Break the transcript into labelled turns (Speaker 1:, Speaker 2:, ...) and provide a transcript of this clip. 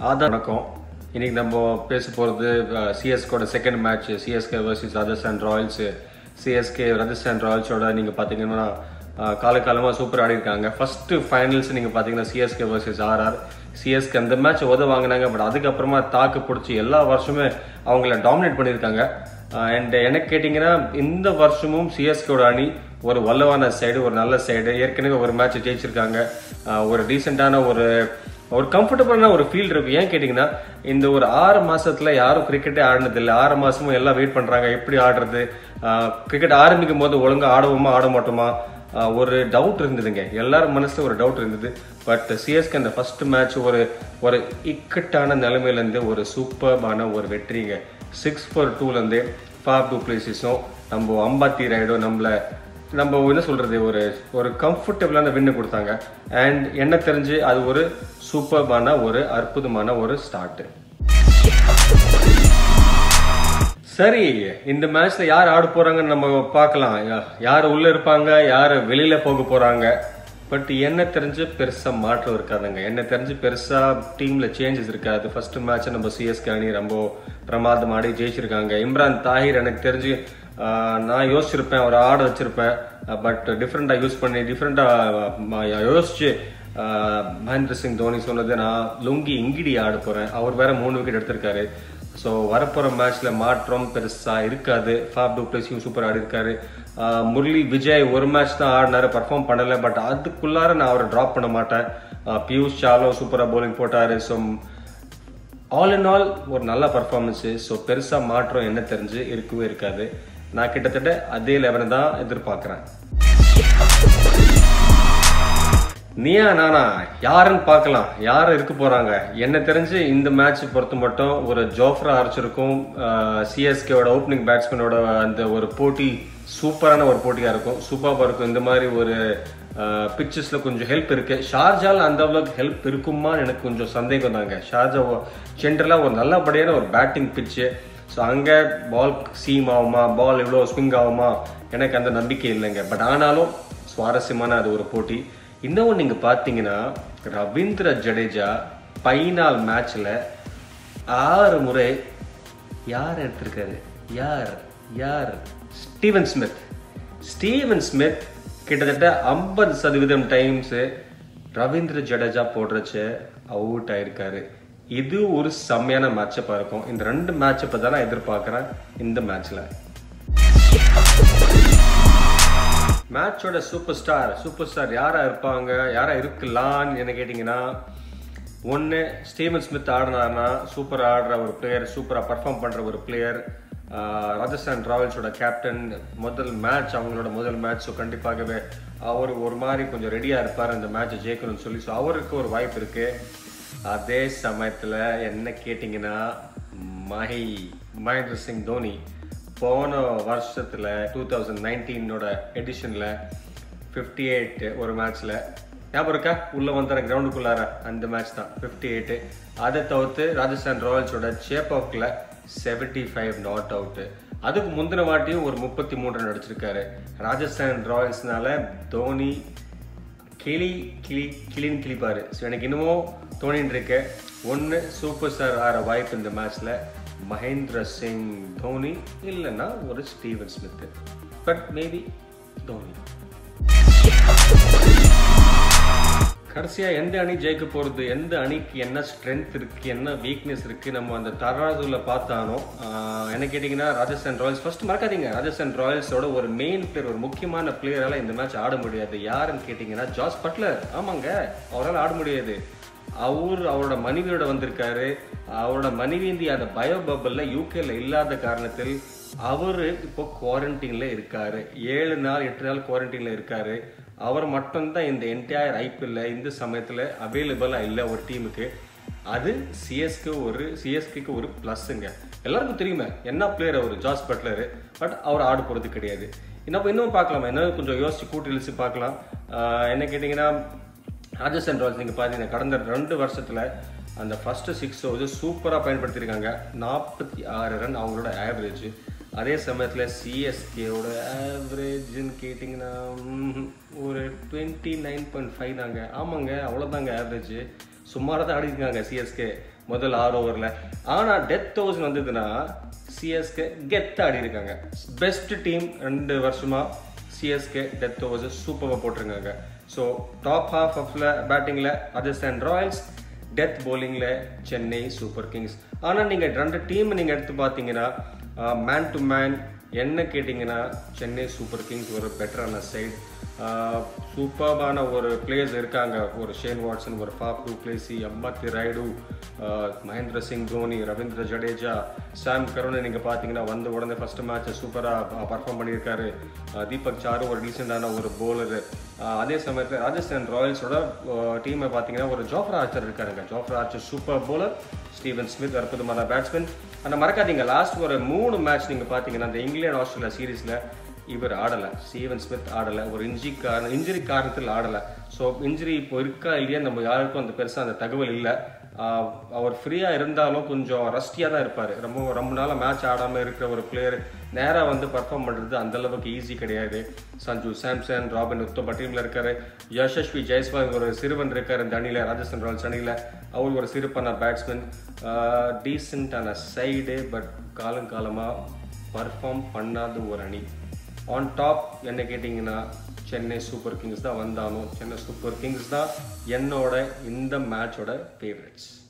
Speaker 1: ஆதா வணக்கம் இன்னைக்கு நம்ம பேச போகிறது சிஎஸ்கோட second match CSK versus Rajasthan Royals CSK Rajasthan ராயல்ஸோட நீங்கள் பார்த்தீங்கன்னா காலகாலமாக சூப்பர் ஆடி இருக்காங்க ஃபர்ஸ்ட் ஃபைனல்ஸ் நீங்கள் பார்த்தீங்கன்னா சிஎஸ்கே வர்சஸ் ஆர்ஆர் சிஎஸ்கே அந்த மேட்ச் உத வாங்கினாங்க பட் அதுக்கப்புறமா தாக்கு பிடிச்சி எல்லா வருஷமே அவங்கள டாமினேட் பண்ணியிருக்காங்க அண்ட் எனக்கு கேட்டிங்கன்னா இந்த வருஷமும் சிஎஸ்கேட அணி ஒரு வல்லவான சைடு ஒரு நல்ல சைடு ஏற்கனவே ஒரு மேட்ச் ஜெயிச்சிருக்காங்க அஹ் ஒரு டீசெண்டான ஒரு ஒரு கம்ஃபர்டபுளான ஒரு ஃபீல் இருக்கு ஏன் கேட்டிங்கன்னா இந்த ஒரு ஆறு மாசத்துல யாரும் கிரிக்கெட்டே ஆடினது இல்லை ஆறு மாசமும் எல்லாம் வெயிட் பண்றாங்க எப்படி ஆடுறது கிரிக்கெட் ஆரம்பிக்கும் போது ஒழுங்கா ஆடுவோமா ஆட மாட்டோமா ஆஹ் ஒரு டவுட் இருந்ததுங்க எல்லாரும் மனசுல ஒரு டவுட் இருந்தது பட் சிஎஸ்கே அந்த ஃபர்ஸ்ட் மேட்ச் ஒரு ஒரு இக்கட்டான நிலைமையிலேருந்து ஒரு சூப்பர்பான ஒரு வெற்றிங்க சிக்ஸ் ஃபோர் டூலேருந்து ஃபார் டூ பிளேசிஸும் நம்ம அம்பாத்தி ரைடும் நம்மள நம்ம என்ன சொல்றது ஒரு ஒரு கம்ஃபர்டபுளான வின்னு கொடுத்தாங்க அண்ட் என்ன தெரிஞ்சு அது ஒரு சூப்பர்பான ஒரு அற்புதமான ஒரு ஸ்டார்ட் சரி இந்த மேட்ச்ல யார் ஆட போறாங்கன்னு நம்ம பார்க்கலாம் யா- யார் உள்ள இருப்பாங்க யார் வெளியில போக போறாங்க பட் என்ன தெரிஞ்சு பெருசா மாற்றம் இருக்காதுங்க என்ன தெரிஞ்சு பெருசா டீம்ல சேஞ்சஸ் இருக்காது ஃபர்ஸ்ட் மேட்ச் நம்ம சிஎஸ்கே அணி ரொம்ப பிரமாதம் ஆடி ஜெயிச்சிருக்காங்க இம்ரான் தாஹிர் எனக்கு தெரிஞ்சு ஆஹ், நான் யோசிச்சிருப்பேன் அவர் ஆட வச்சிருப்பேன் பட் டிஃப்ரெண்டா யூஸ் பண்ணி டிஃப்ரெண்டா யோசிச்சு ஆஹ், மகேந்திர சிங் தோனி சொன்னது நான் லுங்கி இங்கிடி ஆட போறேன் அவர் வேற மூணு விக்கெட் எடுத்திருக்காரு ஸோ வரப்போகிற மேட்ச்ல மாற்றம் பெருசா இருக்காது ஃபாப் டூப்ளேசியும் சூப்பர் ஆடி இருக்காரு ஆஹ் முரளி விஜய் ஒரு மேட்ச் தான் ஆடினாரு பர்ஃபார்ம் பண்ணல பட் அதுக்குள்ளார நான் அவரை ட்ராப் பண்ண மாட்டேன் ஆஹ் பியூஷ் சாலும் சூப்பராக bowling போட்டாரு ஸோ ஆல் இன் ஆல் ஒரு நல்ல பர்ஃபார்மன்ஸு ஸோ பெருசா மாற்றம் என்ன தெரிஞ்சு இருக்கவே இருக்காது நான் கிட்டத்தட்ட அதே லெவனை தான் எதிர்பார்க்குறேன் நீயா நானா யாருன்னு பார்க்கலாம் யார் இருக்க போறாங்க என்ன தெரிஞ்சு இந்த மேட்ச் பொறுத்த மட்டும் ஒரு ஜோஃப்ரா ஆர்ச்சருக்கும் சிஎஸ்கேவோட ஓப்பனிங் பேட்ஸ்மேனோட அந்த ஒரு போட்டி சூப்பரான ஒரு போட்டியா இருக்கும் சூப்பராக இருக்கும் இந்த மாதிரி ஒரு பிக்சர்ஸ்ல கொஞ்சம் ஹெல்ப் இருக்கு ஷார்ஜால அந்த அளவுக்கு ஹெல்ப் இருக்குமான்னு எனக்கு கொஞ்சம் சந்தேகம் தாங்க ஷார்ஜா சென்டர்லாம் ஒரு நல்லபடியான ஒரு பேட்டிங் பிச்சு ஸோ அங்கே பால் சீம் ஆகுமா பால் இவ்வளோ ஸ்விங் ஆகுமா எனக்கு அந்த நம்பிக்கை இல்லைங்க பட் ஆனாலும் சுவாரஸ்யமான அது ஒரு போட்டி இன்னும் நீங்க பார்த்தீங்கன்னா ரவீந்திர ஜடேஜா பைனால் மேட்ச்ல ஆறு முறை யார் எடுத்திருக்காரு யார் யார் ஸ்டீவன் ஸ்மித் ஸ்டீவன் ஸ்மித் கிட்டத்தட்ட ஐம்பது சதவீதம் டைம்ஸ் ரவீந்திர ஜடேஜா போடுறச்ச அவுட் ஆயிருக்காரு இது ஒரு செம்மையான மேட்சப்பா இருக்கும் இந்த ரெண்டு மேட்சப்பை தான் நான் எதிர்பார்க்கிறேன் இந்த மேட்ச்ல மேட்சோட சூப்பர் ஸ்டார் சூப்பர் ஸ்டார் யாரா இருப்பாங்க யாரா இருக்கலாம்னு என்ன கேட்டிங்கன்னா ஒன்று ஸ்டீவன் ஸ்மித் ஆடினார்னா சூப்பர் ஆடுற ஒரு பிளேயர் சூப்பராக பர்ஃபார்ம் பண்ணுற ஒரு பிளேயர் ராஜஸ்தான் ராயல்ஸோட கேப்டன் முதல் மேட்ச் அவங்களோட முதல் மேட்ச் ஸோ கண்டிப்பாகவே அவர் ஒரு மாதிரி கொஞ்சம் ரெடியாக இருப்பார் இந்த மேட்சை ஜெயிக்கணும்னு சொல்லி ஸோ அவருக்கு ஒரு வாய்ப்பு இருக்குது அதே சமயத்தில் என்ன கேட்டிங்கன்னா மஹி மகேந்திர சிங் தோனி போன வருஷத்துல டூ தௌசண்ட் நைன்டீனோட எடிஷனில் ஃபிஃப்டி எயிட் ஒரு மேட்ச்ல ஞாபகம் இருக்கா உள்ள வந்தார கிரவுண்டுக்குள்ளார அந்த மேட்ச் தான் ஃபிஃப்டி எயிட் அதை தவிர்த்து ராஜஸ்தான் ராயல்ஸோட சேப் ஆஃப்ல செவன்டி ஃபைவ் நாட் அவுட் அதுக்கு முந்தின வாட்டியும் ஒரு முப்பத்தி மூன்று ரன் அடிச்சிருக்காரு ராஜஸ்தான் ராயல்ஸ்னால தோனி கிளி கிளி கிளின்னு கிளிப்பாரு ஸோ எனக்கு இன்னமும் தோணின்னு இருக்கு ஒன்று சூப்பர் ஸ்டார் ஆற வாய்ப்பு இந்த மேட்ச்ல மகேந்திர சிங் தோனி இல்லைன்னா ஒரு Steven Smith but maybe Dhoni கடைசியா எந்த அணி ஜெயிக்க போறது எந்த அணிக்கு என்ன ஸ்ட்ரென்த் இருக்கு என்ன வீக்னஸ் இருக்கு நம்ம அந்த தராதுல பார்த்தானோ ஆஹ் என்ன கேட்டீங்கன்னா ராஜஸ்தான் ராயல்ஸ் ஃபர்ஸ்ட் மறக்காதீங்க ராஜஸ்தான் ராயல்ஸோட ஒரு மெயின் பிளேயர் ஒரு முக்கியமான பிளேயரால இந்த மேட்ச் ஆட முடியாது யாருன்னு கேட்டீங்கன்னா ஜாஸ் பட்லர் ஆமாங்க அவரால் ஆட முடியாது அவர் அவரோட மனைவியோட வந்திருக்காரு அவரோட மனைவி அந்த பயோ பபல்ல யூகேல இல்லாத காரணத்தில் அவரு இப்போ குவாரண்டைன்ல இருக்காரு ஏழு நாள் எட்டு நாள் குவாரண்டைன்ல இருக்காரு அவர் மட்டும்தான் இந்த என்டையர் ஐபிஎல்ல இந்த சமயத்துல அவைலபிளா இல்லை ஒரு டீமுக்கு அது சிஎஸ்க்கு ஒரு சிஎஸ்கேக்கு ஒரு ப்ளஸ்ஸுங்க எல்லாருக்கும் தெரியுமே என்ன பிளேயர் அவர் ஜாஸ் பட்லர் பட் அவர் ஆடு போறது கிடையாது இன்னும் இன்னும் பார்க்கலாம் என்ன கொஞ்சம் யோசிச்சு கூட்டி இழிச்சு பார்க்கலாம் ஆஹ் என்ன கேட்டிங்கன்னா ராஜஸ்தான் ராயல்ஸ் நீங்கள் பார்த்தீங்கன்னா கடந்த ரெண்டு வருஷத்தில் அந்த ஃபர்ஸ்ட் சிக்ஸ் வந்து சூப்பராக பயன்படுத்தியிருக்காங்க நாற்பத்தி ஆறு ரன் அவங்களோட ஆவரேஜ் அதே சமயத்தில் சிஎஸ்கேவோட ஆவரேஜ்னு கேட்டிங்கன்னா ம்ஹும், ஒரு டுவெண்ட்டி நைன் பாயிண்ட் ஃபைவ் தாங்க ஆமாங்க அவ்வளோதாங்க ஆவரேஜ் சுமாராக தான் ஆடிருக்காங்க சிஎஸ்கே முதல் ஆறு ஓவரில் ஆனால் டெத் தௌசண்ட் வந்ததுன்னா சிஎஸ்கே கெத் ஆடி இருக்காங்க பெஸ்ட் டீம் ரெண்டு வருஷமா சிஎஸ்கே டெத் ஓவர்ஸ் சூப்பராக போட்டிருக்காங்க ஸோ டாப் ஹாஃப் ஆஃப்ல பேட்டிங்கில் ராஜஸ்தான் ராயல்ஸ் டெத் bowlingல சென்னை சூப்பர் கிங்ஸ் ஆனால் நீங்கள் ரெண்டு டீம் நீங்கள் எடுத்து பார்த்தீங்கன்னா மேன் டு மேன் என்ன கேட்டிங்கன்னா சென்னை சூப்பர் கிங்ஸ் ஒரு பெட்டரான சைடு சூப்பர்பான ஒரு பிளேயர்ஸ் இருக்காங்க ஒரு ஷேன் வாட்சன் ஒரு Faf du Plessis Ambati Rayudu ஆஹ் மகேந்திர சிங் தோனி ரவீந்திர ஜடேஜா சாம் கருணை நீங்கள் பார்த்தீங்கன்னா வந்த உடனே ஃபர்ஸ்ட் மேட்ச்சை சூப்பராக பர்ஃபார்ம் பண்ணியிருக்காரு ஆஹ் தீபக் சாரு ஒரு டீசெண்டான ஒரு bowler அதே சமயத்தில் ராஜஸ்தான் ராயல்ஸோட டீமை பார்த்தீங்கன்னா ஒரு ஜோஃப்ரா ஆர்ச்சர் இருக்காருங்க Jofra Archer super bowler Steven Smith அற்புதமான பேட்ஸ்மேன் ஆனால் மறக்காதீங்க லாஸ்ட் ஒரு மூணு மேட்ச் நீங்கள் பார்த்தீங்கன்னா அந்த இங்கிலாந்து ஆஸ்திரேலியா சீரீஸில் இவர் ஆடலை ஸ்டீவன் ஸ்மித் ஆடலை ஒரு இன்ஜி காரணம் இன்ஜுரி காரணத்தில் ஆடலை ஸோ இன்ஜுரி இப்போ இருக்கா இல்லையா நம்ம யாருக்கும் அந்த பெருசாக அந்த தகவல் இல்லை ஆஹ் அவர் ஃப்ரீயாக இருந்தாலும் கொஞ்சம் ரஸ்டியாக தான் இருப்பார் ரொம்ப ரொம்ப நாளாக மேட்ச் ஆடாமல் இருக்கிற ஒரு பிளேயர் நேராக வந்து பர்ஃபார்ம் பண்ணுறது அந்த அளவுக்கு ஈஸி கிடையாது சஞ்சு சாம்சன் ராபின் உத்தம டீமில் இருக்காரு யசஸ்வி ஜெய்ஸ்வால் ஒரு சிறுவன் இருக்கார் இந்த அணியில் ராஜஸ்தான் ராயல்ஸ் அணியில் அவர் ஒரு சிறுப்பான பேட்ஸ்மேன் டீசெண்டான சைடு பட் காலங்காலமாக பர்ஃபார்ம் பண்ணாத ஒரு அணி ஆன் டாப் என்ன கேட்டிங்கன்னா சென்னை சூப்பர் கிங்ஸ் தான் வந்தாலும் சென்னை சூப்பர் கிங்ஸ் தான் என்னோட இந்த மேட்சோட ஃபேவரட்ஸ்